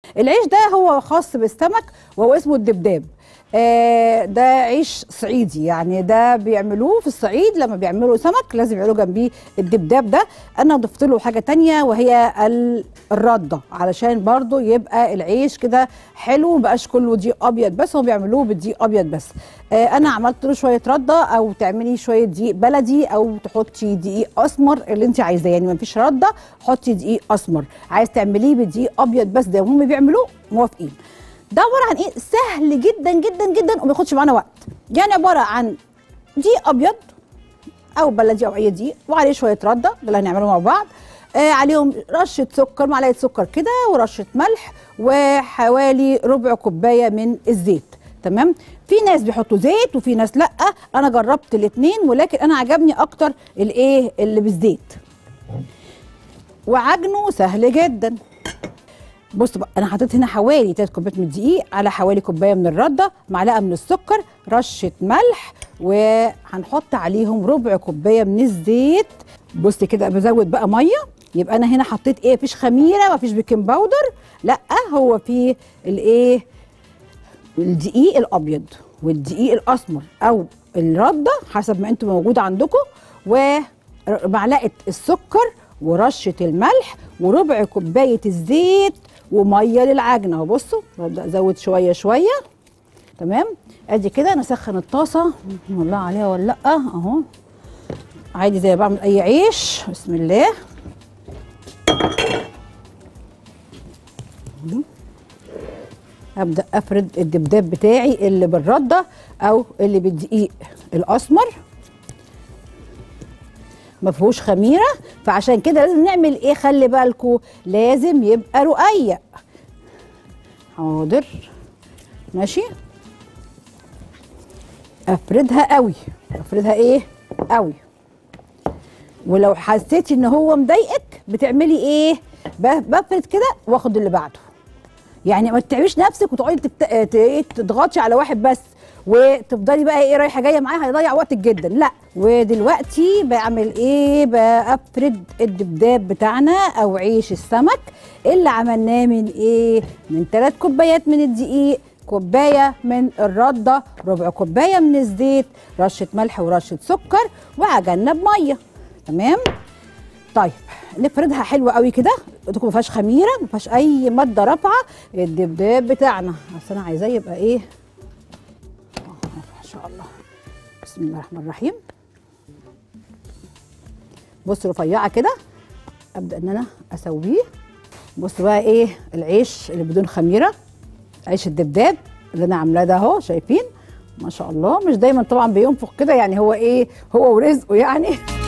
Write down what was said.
العيش ده هو خاص بالسمك وهو اسمه الدبداب آه ده عيش صعيدي يعني ده بيعملوه في الصعيد لما بيعملوا سمك لازم يعملوا جنبيه الدبداب ده انا ضفت له حاجه تانية وهي ال- الرده علشان برضو يبقى العيش كده حلو مبقاش كله دقيق ابيض بس هم بيعملوه بدقيق ابيض بس آه انا عملت له شويه رده او تعملي شويه دقيق بلدي او تحطي دقيق اسمر اللي انت عايزاه يعني مفيش رده حطي دقيق اسمر عايز تعمليه بدقيق ابيض بس ده هم بيعملوه موافقين ده عباره عن ايه سهل جدا جدا جدا وما ياخدش معانا وقت يعني عباره عن دقيق ابيض او بلدي او اي دقيق وعليه شويه رده ده اللي هنعمله مع بعض آه عليهم رشه سكر معلقه سكر كده ورشه ملح وحوالي ربع كوبايه من الزيت تمام في ناس بيحطوا زيت وفي ناس لا انا جربت الاثنين ولكن انا عجبني اكتر الايه اللي بالزيت وعجنه سهل جدا بص بقى انا حطيت هنا حوالي 3 كوبايات من الدقيق على حوالي كوبايه من الرده معلقه من السكر رشه ملح وهنحط عليهم ربع كوبايه من الزيت بص كده بزود بقى ميه يبقى انا هنا حطيت ايه مفيش خميره مفيش بيكنج باودر لا هو في الايه الدقيق الابيض والدقيق الاسمر او الرده حسب ما انتم موجود عندكم ومعلقه السكر ورشه الملح وربع كوبايه الزيت وميه للعجنه اهو بصوا ببدا ازود شويه شويه تمام ادي كده نسخن الطاسه والله عليها ولا لا اهو عادي زي ما بعمل اي عيش بسم الله ابدا افرد الدبداب بتاعي اللي بالرده او اللي بالدقيق الاسمر ما فيهوش خميره فعشان كده لازم نعمل ايه خلي بالكم لازم يبقى رقيق حاضر ماشي افردها قوي افردها ايه قوي ولو حسيتي ان هو مضايقك بتعملي ايه ب- بفرد كده واخد اللي بعده يعني ما تتعبيش نفسك وتقعدي تبت... ت- إيه تضغطي على واحد بس وتفضلي بقى ايه رايحه جايه معاه هيضيع وقتك جدا لا ودلوقتي بعمل ايه بفرد الدبداب بتاعنا او عيش السمك اللي عملناه من ايه من ثلاث كوبايات من الدقيق كوبايه من الرده ربع كوبايه من الزيت رشه ملح ورشه سكر وعجننا بميه تمام طيب نفردها حلوه قوي كده تكون ما فيهاش خميره ما فيهاش اي ماده رافعه الدبداب بتاعنا بس انا عايزاه يبقى ايه آه، ما شاء الله بسم الله الرحمن الرحيم بص رفيعه كده ابدا ان انا اسويه بص بقى ايه العيش اللي بدون خميره عيش الدبداب اللي انا عاملاه ده اهو شايفين ما شاء الله مش دايما طبعا بينفخ كده يعني هو ايه هو ورزقه يعني